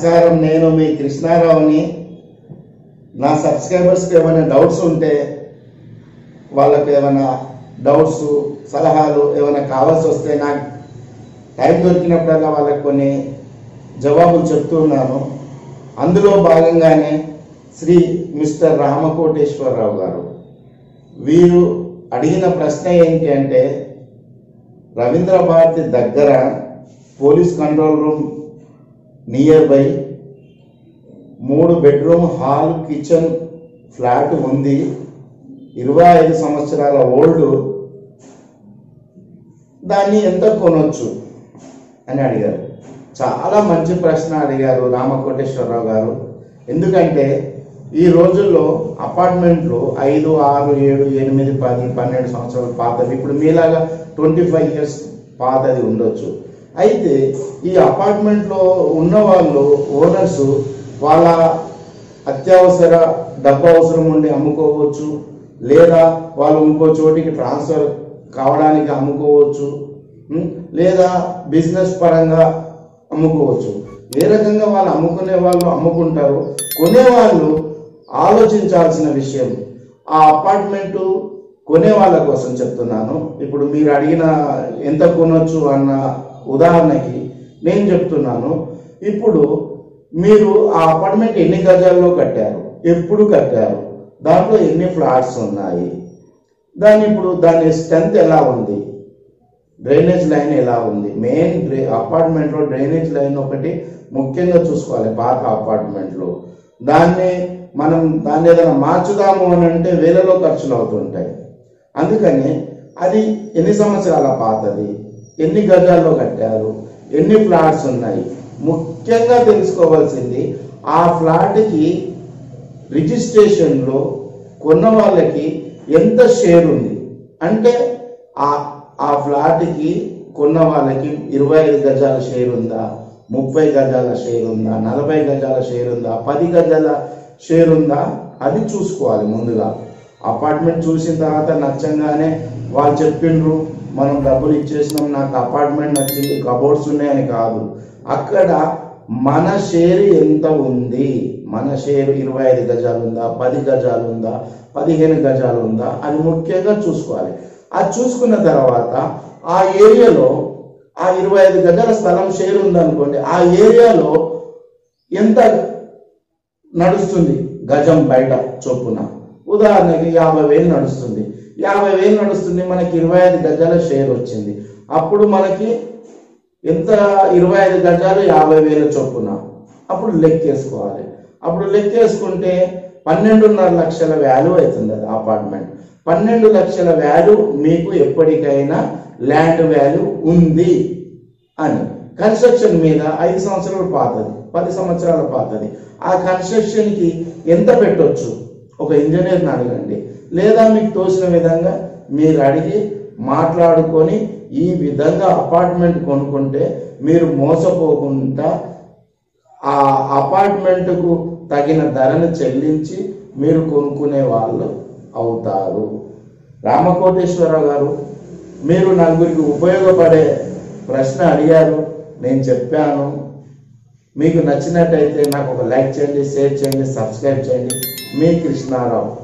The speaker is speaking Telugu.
నమస్కారం నేను మీ కృష్ణారావుని నా సబ్స్క్రైబర్స్కి ఏమైనా డౌట్స్ ఉంటే వాళ్ళకి ఏమైనా డౌట్స్ సలహాలు ఏమైనా కావాల్సి వస్తే నాకు టైం దొరికినప్పుడల్లా వాళ్ళకి కొన్ని జవాబులు చెప్తున్నాను అందులో భాగంగానే శ్రీ మిస్టర్ రామకోటేశ్వరరావు గారు వీరు అడిగిన ప్రశ్న ఏంటి అంటే రవీంద్ర భారతి దగ్గర police control room near by మూడు బెడ్రూమ్ హాల్ కిచెన్ ఫ్లాట్ ఉంది ఇరవై ఐదు సంవత్సరాల ఓల్డ్ దాన్ని ఎంత కొనొచ్చు అని అడిగారు చాలా మంచి ప్రశ్న అడిగారు రామకోటేశ్వరరావు గారు ఎందుకంటే ఈ రోజుల్లో అపార్ట్మెంట్లు ఐదు ఆరు ఏడు ఎనిమిది పది పన్నెండు సంవత్సరాల పాతవి ఇప్పుడు మీలాగా ట్వంటీ ఫైవ్ ఇయర్స్ పాతది ఉండొచ్చు అయితే ఈ అపార్ట్మెంట్లో ఉన్న వాళ్ళు ఓనర్స్ వాళ్ళ అత్యవసర డబ్బు అవసరం ఉండి అమ్ముకోవచ్చు లేదా వాళ్ళు ఇంకో చోటికి ట్రాన్స్ఫర్ కావడానికి అమ్ముకోవచ్చు ఉం? లేదా బిజినెస్ పరంగా అమ్ముకోవచ్చు ఏ రకంగా వాళ్ళు అమ్ముకునే వాళ్ళు అమ్ముకుంటారు కొనేవాళ్ళు ఆలోచించాల్సిన విషయం ఆ అపార్ట్మెంటు కొనే వాళ్ళ కోసం చెప్తున్నాను ఇప్పుడు మీరు అడిగిన ఎంత కొనొచ్చు అన్న ఉదాహరణకి నేను చెప్తున్నాను ఇప్పుడు మీరు ఆ అపార్ట్మెంట్ ఎన్ని గజాల్లో కట్టారు ఎప్పుడు కట్టారు దాంట్లో ఎన్ని ఫ్లాట్స్ ఉన్నాయి దాని ఇప్పుడు దాని స్ట్రెంత్ ఎలా ఉంది డ్రైనేజ్ లైన్ ఎలా ఉంది మెయిన్ డ్రై అపార్ట్మెంట్లో డ్రైనేజ్ లైన్ ఒకటి ముఖ్యంగా చూసుకోవాలి పాత అపార్ట్మెంట్లో దాన్ని మనం దాన్ని ఏదైనా మార్చుదాము అని అంటే వేలలో ఖర్చులు అవుతుంటాయి అందుకని అది ఎన్ని సంవత్సరాల పాతది ఎన్ని గజాల్లో కట్టారు ఎన్ని ఫ్లాట్స్ ఉన్నాయి ముఖ్యంగా తెలుసుకోవాల్సింది ఆ ఫ్లాట్కి రిజిస్ట్రేషన్లో కొన్న వాళ్ళకి ఎంత షేర్ ఉంది అంటే ఆ ఆ ఫ్లాట్కి కొన్న వాళ్ళకి ఇరవై ఐదు గజాల షేర్ ఉందా ముప్పై గజాల షేర్ ఉందా నలభై గజాల షేర్ ఉందా పది గజాల షేర్ ఉందా అది చూసుకోవాలి ముందుగా అపార్ట్మెంట్ చూసిన తర్వాత నచ్చంగానే వాళ్ళు చెప్పిండ్రు మనం డబ్బులు ఇచ్చేసినాం నాకు అపార్ట్మెంట్ నచ్చింది కబోర్డ్స్ ఉన్నాయని కాదు అక్కడ మన షేర్ ఎంత ఉంది మన షేర్ ఇరవై ఐదు గజాలు ఉందా పది గజాలు ఉందా పదిహేను గజాలు ఉందా అది ముఖ్యంగా చూసుకోవాలి అది చూసుకున్న తర్వాత ఆ ఏరియాలో ఆ ఇరవై ఐదు గజాల స్థలం షేర్ ఉందనుకోండి ఆ ఏరియాలో ఎంత నడుస్తుంది గజం బయట చొప్పున ఉదాహరణకి యాభై వేలు నడుస్తుంది యాభై వేలు నడుస్తుంది మనకి ఇరవై ఐదు గజాల షేర్ వచ్చింది అప్పుడు మనకి ఎంత ఇరవై ఐదు గజాలు యాభై వేల చొప్పున అప్పుడు లెక్కేసుకోవాలి అప్పుడు లెక్కేసుకుంటే పన్నెండున్నర లక్షల వాల్యూ అవుతుంది అది అపార్ట్మెంట్ పన్నెండు లక్షల వాల్యూ మీకు ఎప్పటికైనా ల్యాండ్ వాల్యూ ఉంది అని కన్స్ట్రక్షన్ మీద ఐదు సంవత్సరాలు పాతది పది సంవత్సరాల పాతది ఆ కన్స్ట్రక్షన్కి ఎంత పెట్టొచ్చు ఒక ఇంజనీర్ని అడగండి లేదా మీకు తోచిన విధంగా మీరు అడిగి మాట్లాడుకొని ఈ విధంగా అపార్ట్మెంట్ కొనుక్కుంటే మీరు మోసపోకుండా ఆ అపార్ట్మెంట్కు తగిన ధరను చెల్లించి మీరు కొనుక్కునే వాళ్ళు అవుతారు రామకోటేశ్వరరావు గారు మీరు నలుగురికి ఉపయోగపడే ప్రశ్న అడిగారు నేను చెప్పాను మీకు నచ్చినట్టయితే నాకు ఒక లైక్ చేయండి షేర్ చేయండి సబ్స్క్రైబ్ చేయండి మీ కృష్ణారావు